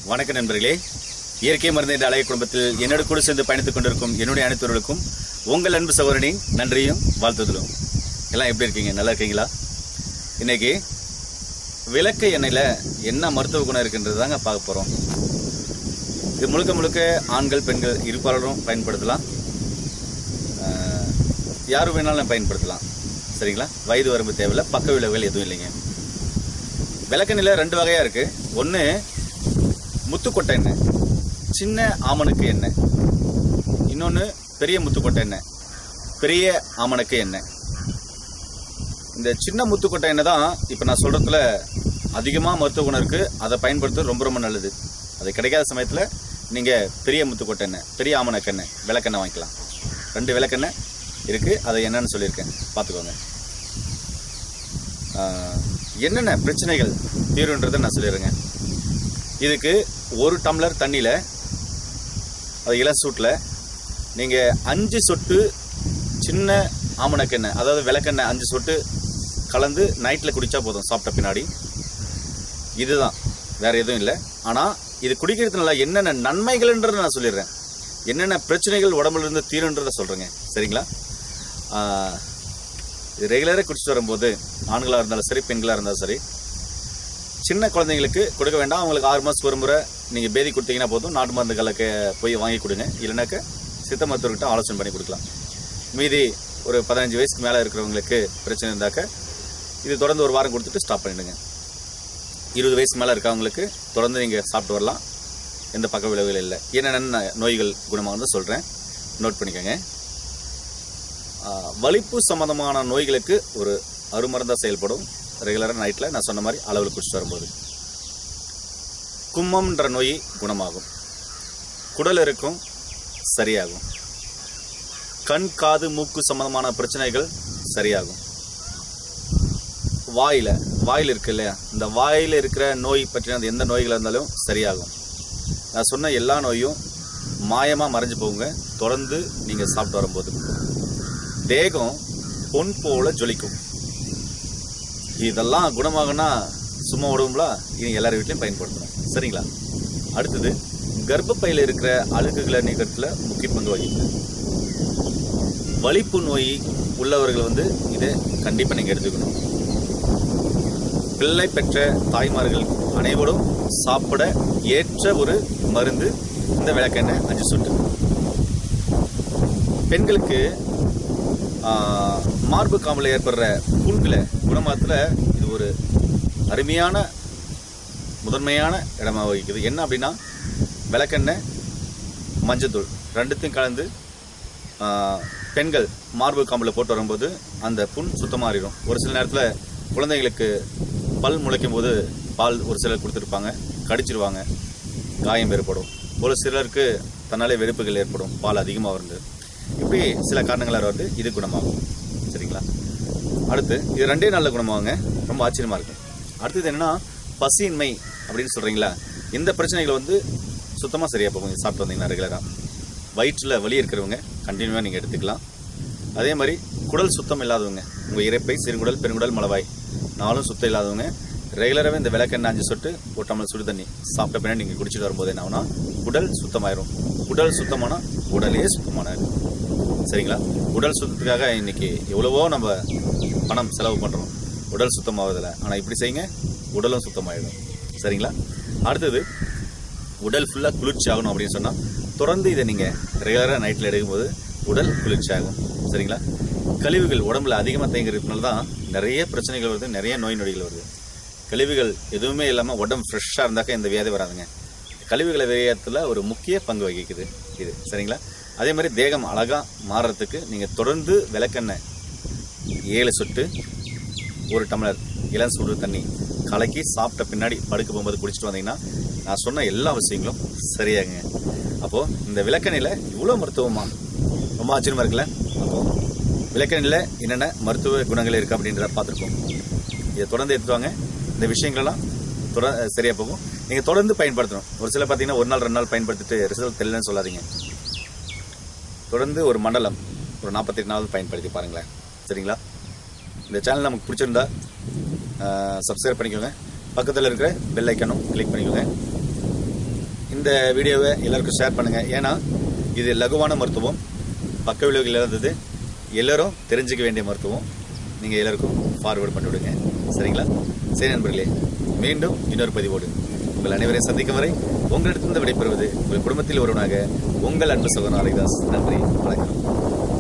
வணக்க நண்பர்களே இயற்கை மருந்து என்ற அழகிய குடும்பத்தில் என்னோட கூட சேர்ந்து பயணித்துக் கொண்டிருக்கும் என்னுடைய அனைத்தவர்களுக்கும் உங்கள் அன்பு சகோதரனின் நன்றியும் வாழ்த்துதலும் எல்லாம் எப்படி இருக்கீங்க நல்லா இருக்கீங்களா இன்னைக்கு விளக்கு எண்ணெயில் என்ன மருத்துவ குணம் இருக்குன்றது தாங்க பார்க்க போகிறோம் இது முழுக்க முழுக்க ஆண்கள் பெண்கள் இருப்பாளரும் பயன்படுத்தலாம் ஆஹ், யார் வேணாலும் பயன்படுத்தலாம் சரிங்களா வயது வரம்பு தேவையில்லை பக்க விளைவுகள் எதுவும் இல்லைங்க விளக்கெண்ணில் ரெண்டு வகையாக இருக்குது ஒன்று முத்துக்கொட்டை எண்ணெய் சின்ன ஆமணுக்கு எண்ணெய் இன்னொன்று பெரிய முத்துக்கொட்டை எண்ணெய் பெரிய ஆமணுக்கு எண்ணெய் இந்த சின்ன முத்துக்கொட்டை எண்ணெய் தான் இப்போ நான் சொல்கிறதுல அதிகமாக மருத்துவ குணம் இருக்குது அதை பயன்படுத்துறது ரொம்ப ரொம்ப நல்லது அது கிடைக்காத சமயத்தில் நீங்கள் பெரிய முத்துக்கொட்டை எண்ணெய் பெரிய ஆமணக்கு எண்ணெய் விளக்கெண்ணெய் வாங்கிக்கலாம் ரெண்டு விளக்கெண்ணெய் இருக்குது அதை என்னன்னு சொல்லியிருக்கேன் பார்த்துக்கோங்க ஆஹ், என்னென்ன பிரச்சனைகள் தீருன்றதை நான் சொல்லிடுறேங்க இதுக்கு ஒரு டம்ளர் தண்ணியில் அது இள சூட்டில் நீங்கள் அஞ்சு சொட்டு சின்ன ஆமணக்கெண்ணெய் அதாவது விளக்கெண்ணெய் அஞ்சு சொட்டு கலந்து நைட்டில் குடித்தா போதும் சாப்பிட்ட பின்னாடி இதுதான் வேற எதுவும் இல்லை ஆனால் இது குடிக்கிறதுனால என்னென்ன நன்மைகள்ன்றதை நான் சொல்லிடுறேன் என்னென்ன பிரச்சனைகள் உடம்புல இருந்து தீருன்றதை சொல்கிறேங்க சரிங்களா ஆஹ், இது ரெகுலராக குடிச்சிட்டு வரும்போது ஆண்களாக இருந்தாலும் சரி பெண்களாக இருந்தாலும் சரி சின்ன குழந்தைங்களுக்கு கொடுக்க வேண்டாம் அவங்களுக்கு ஆறு மாதத்துக்கு ஒரு முறை நீங்கள் பேதி கொடுத்தீங்கன்னா போதும் நாட்டு மருந்துகளுக்கு போய் வாங்கி கொடுங்க இல்லைனாக்க சித்த மருத்துவர்கிட்ட ஆலோசனை பண்ணி கொடுக்கலாம் மீதி ஒரு பதினஞ்சு வயசுக்கு மேலே இருக்கிறவங்களுக்கு பிரச்சனை இருந்தாக்க இது தொடர்ந்து ஒரு வாரம் கொடுத்துட்டு ஸ்டாப் பண்ணிடுங்க இருபது வயசு மேலே இருக்கவங்களுக்கு தொடர்ந்து நீங்கள் சாப்பிட்டு வரலாம் எந்த பக்க விளைவுகள் இல்லை என்னென்ன நோய்கள் குணமாகுன்னு சொல்கிறேன் நோட் பண்ணிக்கோங்க ஆஹ், வலிப்பு சம்பந்தமான நோய்களுக்கு ஒரு அருமருந்தாக செயல்படும் ரெகுலராக நைட்டில் நான் சொன்ன மாதிரி அளவில் குடிச்சிட்டு வரும்போது கும்மம்ன்ற நோய் குணமாகும் குடல் இருக்கும் சரியாகும் கண் காது மூக்கு சம்பந்தமான பிரச்சனைகள் சரியாகும் வாயில வாயில் இருக்கு இல்லையா இந்த வாயில் இருக்கிற நோய் பற்றின அந்த எந்த நோய்கள் இருந்தாலும் சரியாகும் நான் சொன்ன எல்லா நோயும் மாயமாக மறைஞ்சு போகுங்க தொடர்ந்து நீங்கள் சாப்பிட்டு வரும்போது தேகம் பொன் போல ஜொலிக்கும் இதெல்லாம் குணமாகனா சும்மா விடுவோம்ல இனி எல்லார் வீட்லையும் பயன்படுத்தணும் சரிங்களா அடுத்தது கர்ப்பப்பையில் இருக்கிற அழுக்குகளை நீக்கிறதுல முக்கிய பங்கு வகிக்குது வலிப்பு நோய் உள்ளவர்கள் வந்து இதை கண்டிப்பாக நீங்கள் எடுத்துக்கணும் பிள்ளை பெற்ற தாய்மார்கள் அனைவரும் சாப்பிட ஏற்ற ஒரு மருந்து இந்த விளக்கெண்ணெய் அஞ்சு சொட்டு பெண்களுக்கு ஆஹ், மார்பு காமில் ஏற்படுற புண்களை குணமாத்துல இது ஒரு அருமையான முதன்மையான இடமா வகிக்குது என்ன அப்படின்னா விளக்கெண்ணெய் மஞ்சத்தூள் ரெண்டுத்தையும் கலந்து ஆஹ், பெண்கள் மார்பு காம்பில் போட்டு வரும்போது அந்த புண் சுத்தமாறிடும் ஒரு சில நேரத்தில் குழந்தைங்களுக்கு பல் முளைக்கும் போது பால் ஒரு சிலர் கொடுத்துருப்பாங்க கடிச்சிருவாங்க காயம் ஏற்படும் ஒரு சிலருக்கு தன்னாலே வெறுப்புகள் ஏற்படும் பால் அதிகமாக வருது இப்படி சில காரணங்களால் வந்து இது குணமாகும் சரிங்களா அடுத்து இது ரெண்டே நாளில் குணமாகுங்க ரொம்ப ஆச்சரியமாக இருக்கும் அடுத்தது என்னன்னா பசியின்மை அப்படின்னு சொல்கிறீங்களா இந்த பிரச்சனைகள் வந்து சுத்தமாக சரியாக போகும் இது சாப்பிட்டு வந்தீங்கன்னா ரெகுலராக வயிற்றில் வலி இருக்கிறவங்க கண்டினியூவாக நீங்கள் எடுத்துக்கலாம் அதே மாதிரி குடல் சுத்தம் இல்லாதவங்க உங்கள் இறைப்பை சிறுகுடல் பெருங்குடல் மலவாய் நாளும் சுத்தம் இல்லாதவங்க ரெகுலராகவே இந்த விளக்கெண்ணெய் அஞ்சு சொட்டு ஒரு டம்ளர் சுடு தண்ணி சாப்பிட்ட பின்னாடி நீங்கள் குடிச்சிட்டு வரும்போது என்ன ஆகும்னா உடல் சுத்தமாயிரும் உடல் சுத்தமானா உடலே சுத்தமானாரு சரிங்களா உடல் சுத்தத்துக்காக இன்னைக்கு எவ்வளவோ நம்ம பணம் செலவு பண்ணுறோம் உடல் சுத்தமாவதில்லை ஆனால் இப்படி செய்யுங்க உடலும் சுத்தமாயிடும் சரிங்களா அடுத்தது உடல் ஃபுல்லாக குளிர்ச்சி ஆகணும் அப்படின்னு சொன்னால் தொடர்ந்து இதை நீங்கள் ரெகுலராக நைட்டில் எடுக்கும்போது உடல் குளிர்ச்சி ஆகும் சரிங்களா கழிவுகள் உடம்புல அதிகமாக தேங்கிறதுனால தான் நிறைய பிரச்சனைகள் வருது நிறைய நோய் நொடிகள் வருது கழிவுகள் எதுவுமே இல்லாமல் உடம்பு ஃப்ரெஷ்ஷாக இருந்தாக்க இந்த வியாதி வராதுங்க கழிவுகளை வெளியேற்றத்தில் ஒரு முக்கிய பங்கு வகிக்குது இது சரிங்களா அதே மாதிரி தேகம் அழகாக மாறுறதுக்கு நீங்கள் தொடர்ந்து விளக்கெண்ணெய் ஏழு சொட்டு ஒரு டம்ளர் இளம் சுடு தண்ணி கலக்கி சாப்பிட்ட பின்னாடி படுக்க போகும்போது குடிச்சிட்டு வந்தீங்கன்னா நான் சொன்ன எல்லா விஷயங்களும் சரியாகுங்க அப்போது இந்த விளக்கெண்ணில் இவ்வளோ மருத்துவமா ரொம்ப ஆச்சரியமா இருக்குல்ல அப்போது விளக்கெண்ணில் என்னென்ன மருத்துவ குணங்கள் இருக்குது அப்படின்றத பார்த்துருக்கோம் இதை தொடர்ந்து எடுத்துட்டு வாங்க இந்த விஷயங்களெல்லாம் தொட சரியாக போகும் நீங்கள் தொடர்ந்து பயன்படுத்தணும் ஒரு சில பார்த்தீங்கன்னா ஒரு நாள் ரெண்டு நாள் பயன்படுத்திட்டு ரிசல்ட் தெரியலன்னு சொல்லாதீங்க தொடர்ந்து ஒரு மண்டலம் ஒரு நாற்பத்தெட்டு நாள் பயன்படுத்தி பாருங்களேன் சரிங்களா இந்த சேனல் நமக்கு பிடிச்சிருந்தா சப்ஸ்கிரைப் பண்ணிக்கோங்க பக்கத்தில் இருக்கிற பெல் ஐக்கனும் கிளிக் பண்ணிக்கோங்க இந்த வீடியோவை எல்லாருக்கும் ஷேர் பண்ணுங்கள் ஏன்னா இது லகுவான மருத்துவம் பக்க விளைவுகள் இல்லாதது எல்லாரும் தெரிஞ்சுக்க வேண்டிய மருத்துவம் நீங்கள் எல்லாருக்கும் ஃபார்வர்ட் பண்ணிவிடுங்க சரிங்களா சரி நண்பர்களே மீண்டும் இன்னொரு பதிவோடு உங்கள் அனைவரையும் சந்திக்கும் வரை உங்களிடத்திலிருந்து விடைபெறுவது உங்கள் குடும்பத்தில் ஒருவனாக உங்கள் அன்பு சகோதரன் ஹரிதாஸ் நன்றி வணக்கம்